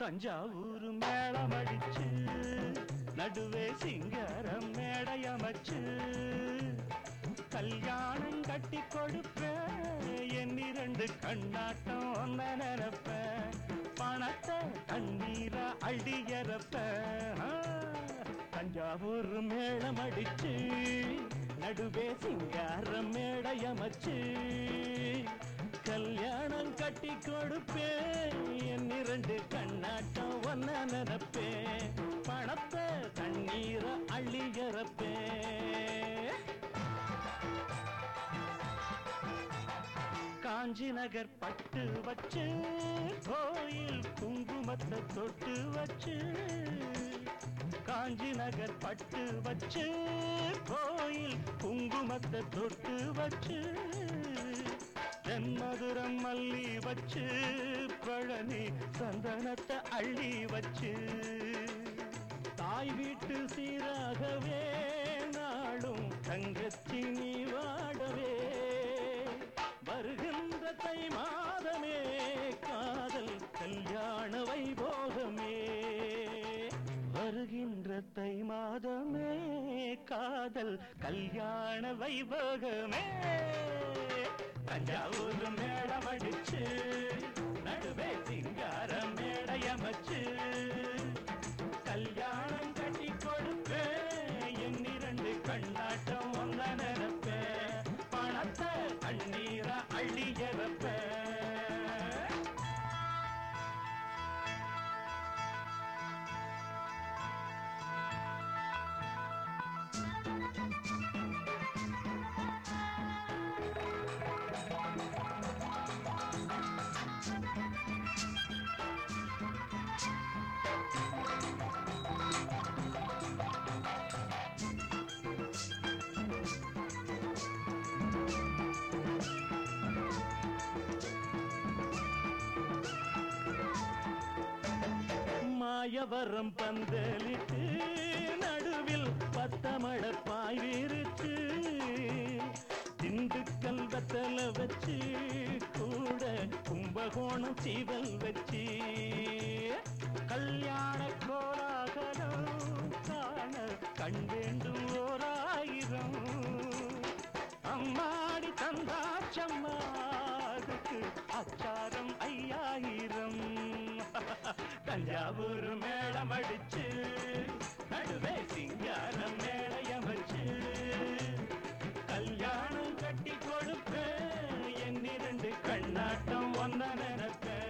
தஞ்சாவூர் மேளமடிச்சு நடுவே சிங்காரம் மேடையமைச்சு கல்யாணம் கட்டி கொடுப்பேன் என் இரண்டு கண்ணாட்டம் ஒன்ன நினைப்பேன் பணத்தை தண்ணீரா அடியறப்பேன் தஞ்சாவூர் மேளமடிச்சு நடுவே சிங்காரம் மேடையமைச்சு கல்யாணம் கட்டி கொடுப்பேன் என் இரண்டு கண்ணாட்டம் ஒன்ன நினைப்பேன் பணத்தை தண்ணீர அள்ளியறப்பேன் காஞ்சி நகர் பட்டு வச்சு கோயில் குங்குமத்தை தொட்டு வச்சு காஞ்சி நகர் பட்டு வச்சு கோயில் குங்குமத்தை தொட்டு வச்சு தென்மதுரம் மல்லி வச்சு பழனி சந்தனத்தை அள்ளி வச்சு தாய் வீட்டு சீராகவே நாளும் தங்கச்சி நீ வாடவே வருகின்ற தை மாதமே காதல் கல்யாண வைபோகமே வருகின்ற தை மாதமே காதல் கல்யாண வைபோகமே தஞ்சாவூர் மேடமடிச்சு நடுவே சிங்காரம் மேடையமைச்சு கல்யாணம் கட்டி கொடுப்பேன் என் இரண்டு கண்ணாட்டம் ஒங்க நினைப்பேன் பணத்தை தண்ணீர அள்ளியறப்பேன் மாயவரம் பந்தலிட்டு நடுவில் பத்தமழ பாய் விரிச்சு திண்டுக்கல் வெத்தல வச்சு கூட கும்பகோணம் சீவல் வச்சு கல்யாண கோலாகலம் காண கண் வேண்டும் ஓராயிரம் அம்மாடி தந்தாச்சம்மா அதுக்கு அச்சாரம் ஐயாயிரம் தஞ்சாவூர் மேளம் அடிச்சு நடுவே சிங்காரம் மேளையமைச்சு கல்யாணம் கட்டி கொடுப்பேன் என் இரண்டு கண்ணாட்டம் ஒன்ன நினைப்பேன்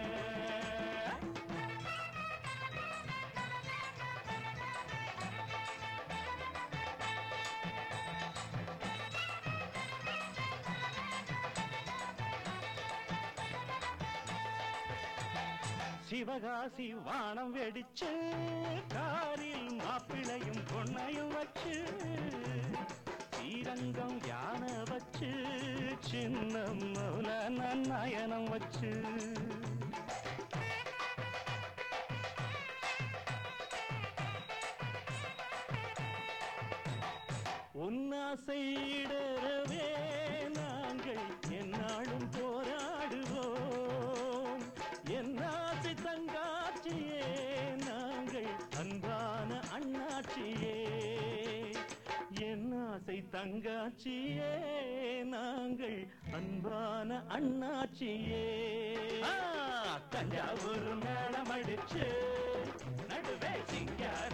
சிவகாசி வானம் வெடிச்சு காரில் மாப்பிளையும் பொண்ணையும் வச்சு ஸ்ரீரங்கம் யானை வச்சு சின்ன மௌன நயனம் வச்சு உன்னாசையிடவே நாங்கள் என்னாலும் போராடுவோம் என்னாசை தங்காட்சியே நாங்கள் அன்பான அண்ணாட்சியே என்னாசை தங்காட்சியே நாங்கள் அன்பான அண்ணாட்சியே ஆ, தஞ்சாவூர் மேளம் அடிச்சு நடுவே சிங்கார